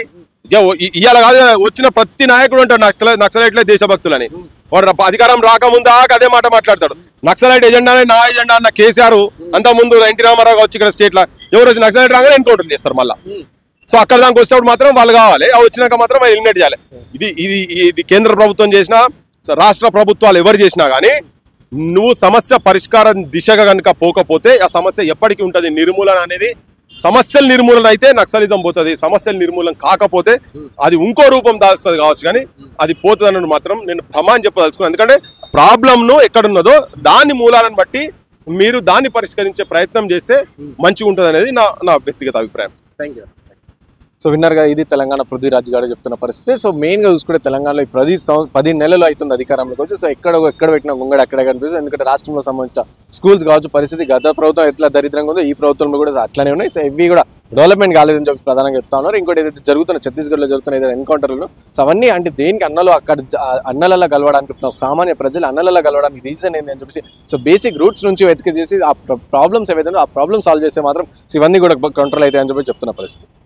ఇవాళ కాదు వచ్చిన ప్రతి నాయకుడు అంటాడు నక్సల నక్సలైట్లే దేశభక్తులని వాడు రా- అధికారం రాకముందు దాకా అదే మాట మాట్లాడతాడు నక్సలైట్ ఎజెండానే నా ఎజెండా అన్న కేసీఆర్ అంత ముందు ఎన్టీ రామారావు వచ్చి ఇక్కడ స్టేట్ లో ఎవరు వచ్చి నక్సలైట్ రాగానే ఎన్కౌంటర్ చేస్తారు మళ్ళా సో అక్కడ దానికి వచ్చినప్పుడు మాత్రం వాళ్ళు కావాలి ఆ వచ్చినాక మాత్రం ఎలిమినేట్ చేయాలి ఇది ఇది ఇది కేంద్ర ప్రభుత్వం చేసినా రాష్ట్ర ప్రభుత్వాలు ఎవరు చేసినా కానీ నువ్వు సమస్య పరిష్కారం దిశగా కనుక పోకపోతే ఆ సమస్య ఎప్పటికీ ఉంటుంది నిర్మూలన అనేది సమస్యల నిర్మూలన అయితే నక్సలిజం పోతుంది సమస్యల నిర్మూలన కాకపోతే అది ఇంకో రూపం దాల్స్తుంది కావచ్చు కానీ అది పోతుందని మాత్రం నేను ప్రమాణం చెప్పదలుచుకున్నాను ఎందుకంటే ప్రాబ్లంను ఎక్కడున్నదో దాని మూలాలను బట్టి మీరు దాన్ని పరిష్కరించే ప్రయత్నం చేస్తే మంచిగా ఉంటుంది అనేది నా నా వ్యక్తిగత అభిప్రాయం థ్యాంక్ యూ సో విన్నర్గా ఇది తెలంగాణ పృథ్వీరాజ్ గారు చెప్తున్న పరిస్థితి సో మెయిన్గా చూసుకుంటే తెలంగాణలో ఈ పది సంవ- పది నెలలు అవుతుంది అధికారంలోకి వచ్చి సో ఎక్కడ ఎక్కడ పెట్టిన గుంగడ అక్కడే కనిపిస్తుంది ఎందుకంటే రాష్ట్రంలో సంబంధించిన స్కూల్స్ కావచ్చు పరిస్థితి గత ప్రభుత్వం ఎట్లా దరిద్రంగా ఉందో ఈ ప్రభుత్వంలో కూడా అట్లానే ఉన్నాయి సో ఇవి కూడా డెవలప్మెంట్ కాలేదని చెప్పి ప్రధానంగా చెప్తా ఉన్నారు ఇంకోటి ఏదైతే జరుగుతున్న ఛత్తీస్గఢ్లో జరుగుతున్న ఏదైతే ఎన్కౌంటర్లు సో అవన్నీ అంటే దేనికి అన్నలు అక్కడ జ- ఆ అన్నలలో కలవడానికి చెప్తున్నారు. సామాన్య ప్రజలు అన్నలలో కలవడానికి రీజన్ ఏంటి అని చెప్పేసి సో బేసిక్ రూట్స్ నుంచి వెతికి చేసి ఆ ప్రాబ్లమ్స్ ఏవైతే ఉన్నాయో ఆ ప్రాబ్లమ్ సాల్వ్ చేస్తే మాత్రం సో ఇవన్నీ కూడా కంట్రోల్ అవుతాయని చెప్పి చెప్తున్న పరిస్థితి